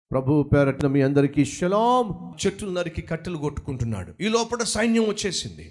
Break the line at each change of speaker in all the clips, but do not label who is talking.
ప్రభు పేరట్ల మీ అందరికీ షలాం చెట్లు నరికి కట్టెలు కొట్టుకుంటున్నాడు ఈ లోపల సైన్యం వచ్చేసింది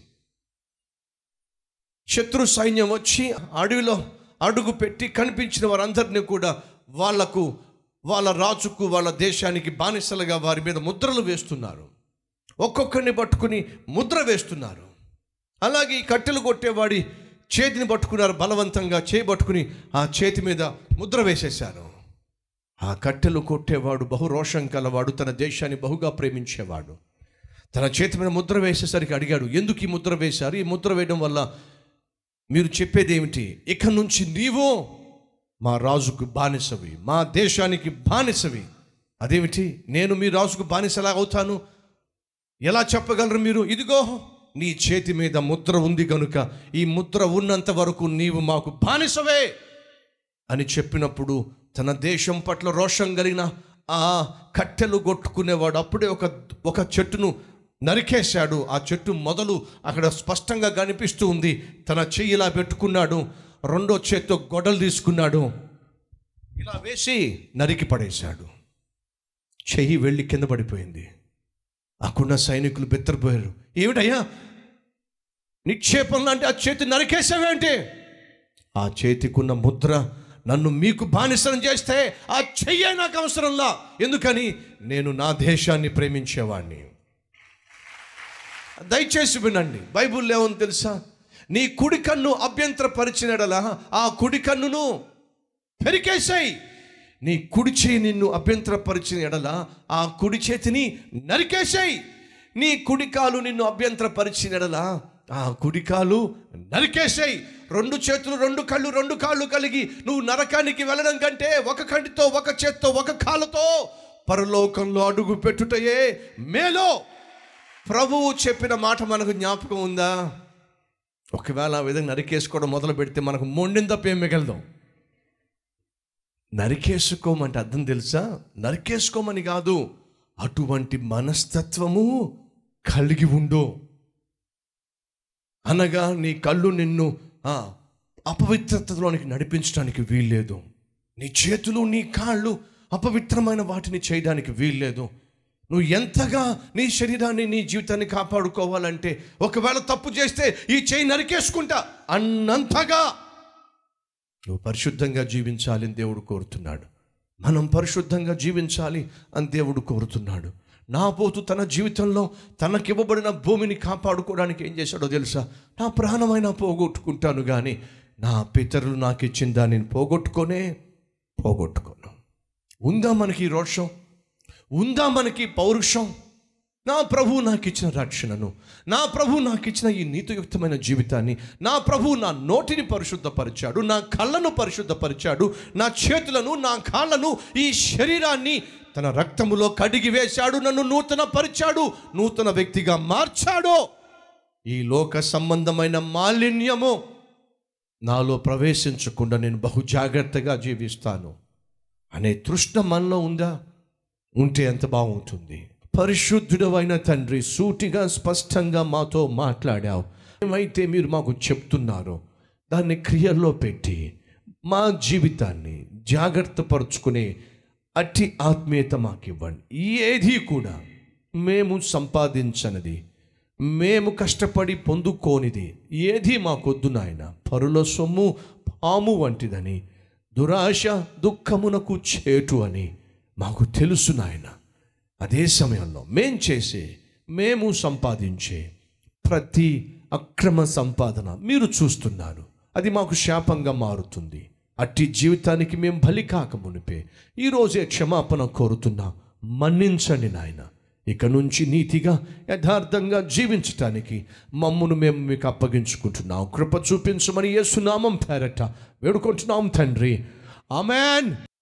శత్రు సైన్యం వచ్చి అడవిలో అడుగు పెట్టి కనిపించిన వారందరినీ కూడా వాళ్లకు వాళ్ళ రాజుకు వాళ్ళ దేశానికి బానిసలుగా వారి మీద ముద్రలు వేస్తున్నారు ఒక్కొక్కరిని పట్టుకుని ముద్ర వేస్తున్నారు అలాగే ఈ కట్టెలు కొట్టేవాడి చేతిని పట్టుకున్నారు బలవంతంగా చేయి పట్టుకుని ఆ చేతి మీద ముద్ర వేసేశారు ఆ కట్టెలు కొట్టేవాడు బహు రోషం కలవాడు తన దేశాన్ని బహుగా ప్రేమించేవాడు తన చేతి మీద ముద్ర వేసేసరికి అడిగాడు ఎందుకు ఈ ముద్ర వేశారు ఈ ముద్ర వేయడం వల్ల మీరు చెప్పేది ఏమిటి ఇక నుంచి నీవు మా రాజుకు బానిసవి మా దేశానికి బానిసవి అదేమిటి నేను మీ రాజుకు బానిస ఎలా అవుతాను ఎలా చెప్పగలరు మీరు ఇదిగో నీ చేతి మీద ముద్ర ఉంది కనుక ఈ ముద్ర ఉన్నంత వరకు నీవు మాకు బానిసవే అని చెప్పినప్పుడు తన దేశం పట్ల రోషం కలిగిన ఆ కట్టెలు కొట్టుకునేవాడు అప్పుడే ఒక ఒక చెట్టును నరికేశాడు ఆ చెట్టు మొదలు అక్కడ స్పష్టంగా కనిపిస్తూ ఉంది తన చెయ్యి ఇలా పెట్టుకున్నాడు రెండో చేత్తో గొడవలు తీసుకున్నాడు ఇలా వేసి నరికి పడేశాడు చెయ్యి వెళ్ళి కింద పడిపోయింది అక్కడున్న సైనికులు బెత్తరపోయారు ఏమిటయ్యా నిక్షేపం లాంటి ఆ చేతి నరికేసావేంటి ఆ చేతికున్న ముద్ర నన్ను మీకు బానిసనం చేస్తే ఆ చెయ్యే నాకు అవసరంలా ఎందుకని నేను నా దేశాన్ని ప్రేమించేవాడిని దయచేసి వినండి బైబుల్ ఏమని తెలుసా నీ కుడి కన్ను అభ్యంతరపరిచినడలా ఆ కుడి కన్నును పెరికేసాయి నీ కుడి చేయి నిన్ను అభ్యంతరపరిచిన ఎడల ఆ కుడి చేతిని నరికేసాయి నీ కుడి కాలు నిన్ను అభ్యంతరపరిచిన ఎడల ఆ కుడి కాలు నరికేసాయి రెండు చేతులు రెండు కళ్ళు రెండు కాళ్ళు కలిగి నువ్వు నరకానికి వెళ్ళడం కంటే ఒక కంటితో ఒక చేత్తో ఒక కాలుతో పరలోకంలో అడుగు పెట్టుటయే మేలో ప్రభువు చెప్పిన మాట మనకు జ్ఞాపకం ఉందా ఒకవేళ ఆ విధంగా నరికేసుకోవడం మొదలు పెడితే మనకు మొండిన తప్ప ఏం మిగలదాం నరికేసుకోమంటే అర్థం తెలుసా నరికేసుకోమని కాదు అటువంటి మనస్తత్వము కలిగి ఉండు అనగా నీ కళ్ళు నిన్ను ఆ, అపవిత్రతలోనికి నడిపించడానికి వీల్లేదు నీ చేతులు నీ కాళ్ళు అపవిత్రమైన వాటిని చేయడానికి వీల్లేదు నువ్వు ఎంతగా నీ శరీరాన్ని నీ జీవితాన్ని కాపాడుకోవాలంటే ఒకవేళ తప్పు చేస్తే ఈ చేయి నరికేసుకుంటా అన్నంతగా నువ్వు పరిశుద్ధంగా జీవించాలి అని దేవుడు కోరుతున్నాడు మనం పరిశుద్ధంగా జీవించాలి అని దేవుడు కోరుతున్నాడు నా పోతు తన జీవితంలో తనకివ్వబడిన భూమిని కాపాడుకోవడానికి ఏం చేశాడో తెలుసా నా ప్రాణమైనా పోగొట్టుకుంటాను కానీ నా పితరులు నాకు ఇచ్చిన దాన్ని పోగొట్టుకొనే పోగొట్టుకోను ఉందా మనకి ఈ రోషం ఉందా మనకి పౌరుషం నా ప్రభు నాకు ఇచ్చిన రక్షణను నా ప్రభు నాకు ఇచ్చిన ఈ నీతియుక్తమైన జీవితాన్ని నా ప్రభు నా నోటిని పరిశుద్ధపరిచాడు నా కళ్ళను పరిశుద్ధపరిచాడు నా చేతులను నా కాళ్ళను ఈ శరీరాన్ని తన రక్తములో కడిగి వేశాడు నన్ను నూతన పరిచాడు నూతన వ్యక్తిగా మార్చాడు ఈ లోక సంబంధమైన మాలిన్యము నాలో ప్రవేశించకుండా నేను బహు జాగ్రత్తగా జీవిస్తాను అనే తృష్ణ మనలో ఉందా ఉంటే ఎంత బాగుంటుంది పరిశుద్ధుడవైన తండ్రి సూటిగా స్పష్టంగా మాతో మాట్లాడావు ఏమైతే మీరు మాకు చెప్తున్నారో దాన్ని క్రియల్లో పెట్టి మా జీవితాన్ని జాగ్రత్త పరుచుకునే అట్టి ఆత్మీయత మాకు ఇవ్వండి ఏది కూడా మేము సంపాదించనిది మేము కష్టపడి పొందుకోనిది ఏది మాకొద్దు నాయన పరుల సొమ్ము పాము వంటిదని దురాశ దుఃఖమునకు చేటు అని మాకు తెలుసు నాయన అదే సమయంలో మేం చేసే మేము సంపాదించే ప్రతి అక్రమ సంపాదన మీరు చూస్తున్నారు అది మాకు శాపంగా మారుతుంది అట్టి జీవితానికి మేము బలి కాక మునిపే ఈరోజే క్షమాపణ కోరుతున్నా మన్నించండి నాయన ఇక నుంచి నీతిగా యథార్థంగా జీవించటానికి మమ్మును మేము మీకు అప్పగించుకుంటున్నాం కృప చూపించమని యేసునామం పేరట వేడుకుంటున్నాం తండ్రి ఆమెన్